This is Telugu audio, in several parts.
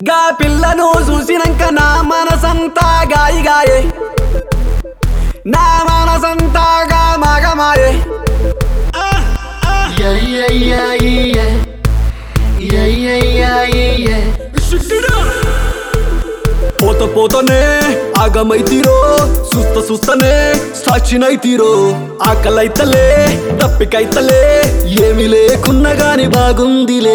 గా పిల్లను చూసినాక నా మనసంతా గాయి గాయే నా మనసంతా గా మగమాయే Yeah, yeah, yeah, yeah. Yeah, yeah, yeah, yeah. పోత పోతనే ఆగమైతీరో సుస్త సుస్తనే సాక్షినైతీరో ఆకలైతలే తప్పికైతలే ఏమి లేకున్నా గాని బాగుందిలే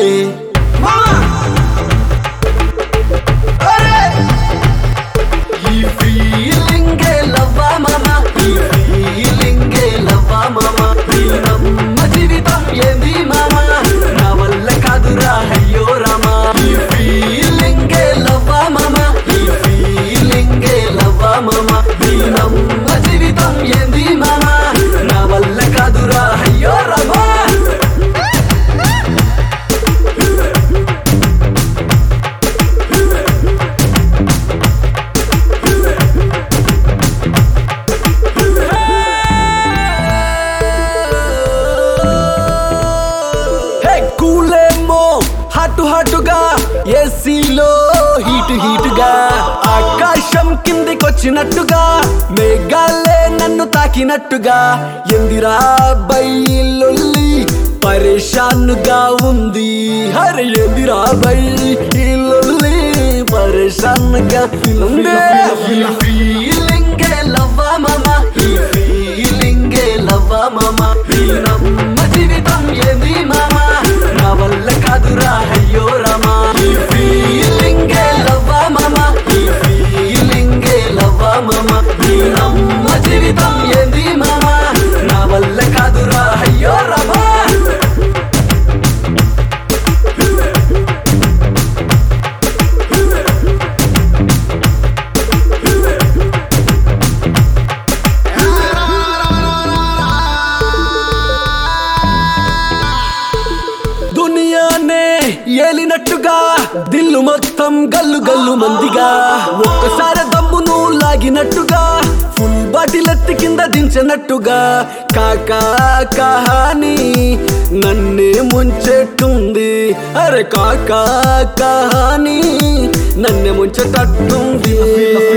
ఈ feeling ఏ love ఆ మామ. ఈ feeling ఏ love ఆ మామ. ఈ నమ్మ జీవితం ఏంది మామ నా వల్ల కాదురా అయ్యో రామా ఈ feeling ఏ love ఆ మామ. ఈ feeling ఏ love ఆ మామ. ఈ నమ్మ జీవితం ఏంది మామ నా వల్ల కాదురా అయ్యో రామా హే కూలేమో హాటు హాటుగా ఏసీలో హీటు హీటుగా ఆకాశం కిందికొచ్చినట్టుగా మేఘాలే నన్ను తాకినట్టుగా ఎందిరా బయలుల్లి పరేషాన్గా ఉంది హరే ఎందిరా బయలుల్లి పరేషాన్గా ఉంది ఈ feeling ఏ love ఆ మామ. ఈ feeling ఏ love ఆ మామ. ఈ నమ్మ జీవితం ఏంది మామ నా వల్ల కాదురా అయ్యో రామా ఈ feeling ఏ love ఆ మామ. ఈ feeling ఏ love ఆ మామ. ఈ నమ్మ జీవితం ఏంది మామ నా వల్ల కాదురా అయ్యో రామా దునియానే ఏలినట్టుగా దిల్లు మొత్తం గల్లు గల్లు మందిగా ఒక్కసారి దమ్మును లాగినట్టుగా ఫుల్ బాటిల్ ఎత్తి కింద దించినట్టుగా కాకా కహాని నన్నే ముంచెట్టుంది అరే కాకా కహాని నన్నే ముంచెటట్టుంది